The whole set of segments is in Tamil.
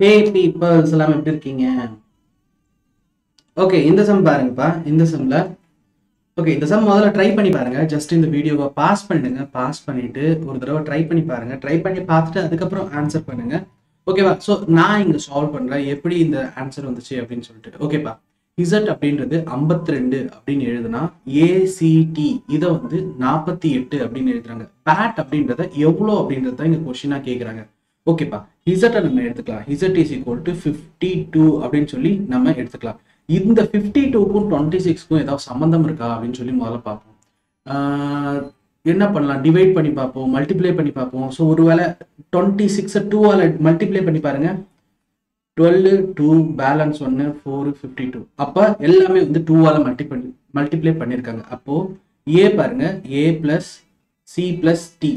ஹே பீப்பிள்ஸ் எல்லாம் எப்படி இருக்கீங்க ஓகே இந்த சம் பாருங்கப்பா இந்த சம்ல ஓகே இந்த சம் முதல்ல ட்ரை பண்ணி பாருங்க ஜஸ்ட் இந்த வீடியோவை பாஸ் பண்ணிடுங்க பாஸ் பண்ணிட்டு ஒரு தடவை ட்ரை பண்ணி பாருங்க ட்ரை பண்ணி பார்த்துட்டு அதுக்கப்புறம் ஆன்சர் பண்ணுங்க ஓகேவா ஸோ நான் இங்க சால்வ் பண்றேன் எப்படி இந்த ஆன்சர் வந்துச்சு அப்படின்னு சொல்லிட்டு ஓகேப்பா இசட் அப்படின்றது 52 ரெண்டு அப்படின்னு எழுதுனா ஏசிடி இதை வந்து நாற்பத்தி எட்டு அப்படின்னு எழுதுறாங்க பேட் அப்படின்றத எவ்வளோ அப்படின்றத தான் இங்க கொஸ்டினா கேட்குறாங்க ஓகேப்பா இசட்டை நம்ம எடுத்துக்கலாம் Z is equal to fifty two அப்படின்னு சொல்லி நம்ம எடுத்துக்கலாம் இந்த ஃபிஃப்டி டூக்கும் டுவெண்ட்டி சிக்ஸ்க்கும் ஏதாவது சம்மந்தம் இருக்கா அப்படின்னு சொல்லி முதல்ல பார்ப்போம் ஆஹ் என்ன பண்ணலாம் டிவைட் பண்ணி பார்ப்போம் மல்டிப்ளை பண்ணி பார்ப்போம் ஸோ ஒருவேளை டுவெண்ட்டி சிக்ஸை டூவால் மல்டிப்ளை பண்ணி பாருங்க டுவெல் டூ பேலன்ஸ் ஒன்று ஃபோர் ஃபிஃப்டி டூ அப்போ எல்லாமே வந்து டூவால் மல்டி பண்ணி மல்டிப்ளை பண்ணியிருக்காங்க அப்போது ஏ பாருங்க A plus C plus D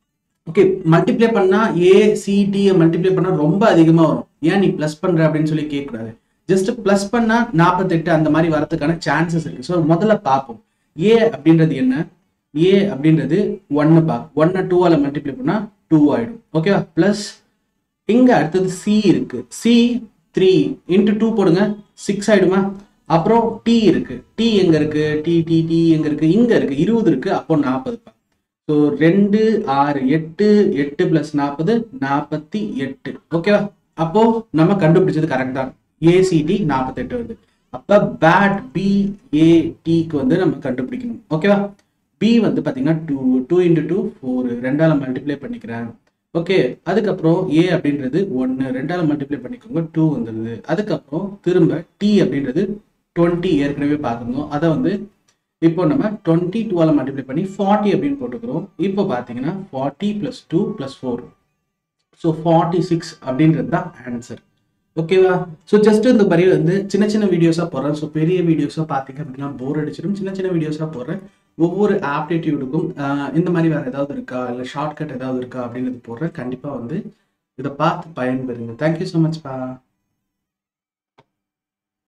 okay multiply பண்ணால் ஏ சி டியை மல்டிப்ளை பண்ணால் ரொம்ப அதிகமாக வரும் ஏன் நீ ப்ளஸ் பண்ணுற அப்படின்னு சொல்லி கேட்கக்கூடாது ஜஸ்ட் ப்ளஸ் பண்ணால் நாற்பத்தெட்டு அந்த மாதிரி வரதுக்கான சான்சஸ் இருக்குது ஸோ முதல்ல பார்ப்போம் ஏ அப்படின்றது என்ன ஏ அப்படின்றது ஒன்று பா ஒன்னை டூவால் மல்டிப்ளை பண்ணால் டூ ஆகிடும் ஓகேவா ப்ளஸ் இங்கே அடுத்தது சி இருக்கு சி த்ரீ இன்ட்டு டூ போடுங்க சிக்ஸ் ஆயிடுமா அப்புறம் டி இருக்கு டி எங்க இருக்கு டி டி டி எங்க இருக்கு இங்க இருக்கு இருபது இருக்கு அப்போ நாற்பது ஸோ ரெண்டு ஆறு எட்டு எட்டு பிளஸ் நாற்பது நாற்பத்தி எட்டு ஓகேவா அப்போ நம்ம கண்டுபிடிச்சது கரெக்ட் தான் ஏசிடி நாற்பத்தெட்டு வருது அப்ப பேட் பி ஏ டிக்கு வந்து நம்ம கண்டுபிடிக்கணும் ஓகேவா பி வந்து பாத்தீங்கன்னா two two into two four ரெண்டால மல்டிப்ளை பண்ணிக்கிறேன் ஓகே அதுக்கப்புறம் ஏ அப்படின்றது ஒன்று ரெண்டால மல்டிப்ளை பண்ணிக்கோங்க டூ வந்துடுது அதுக்கப்புறம் திரும்ப டி அப்படின்றது டுவெண்ட்டி ஏற்கனவே பார்த்துருந்தோம் அதை வந்து இப்போ நம்ம டுவெண்ட்டி டூவால் மல்டிப்ளை பண்ணி ஃபார்ட்டி அப்படின்னு போட்டுக்கிறோம் இப்போ பார்த்தீங்கன்னா forty plus two plus four so forty six அப்படின்றது தான் ஆன்சர் ஓகேவா ஸோ ஜஸ்ட் இந்த மாதிரி வந்து சின்ன சின்ன வீடியோஸாக போடுறேன் ஸோ பெரிய வீடியோஸாக பார்த்தீங்க அப்படின்னா போர் அடிச்சிடும் சின்ன சின்ன வீடியோஸாக போடுறேன் ஒவ்வொரு ஆப்டிடியூடுக்கும் இந்த மாதிரி வேறு ஏதாவது இருக்கா இல்லை ஷார்ட்கட் ஏதாவது இருக்கா அப்படின்றது போடுறேன் கண்டிப்பாக வந்து இதை பார்த்து பயன்பெறுங்க தேங்க்யூ ஸோ மச்ப்பா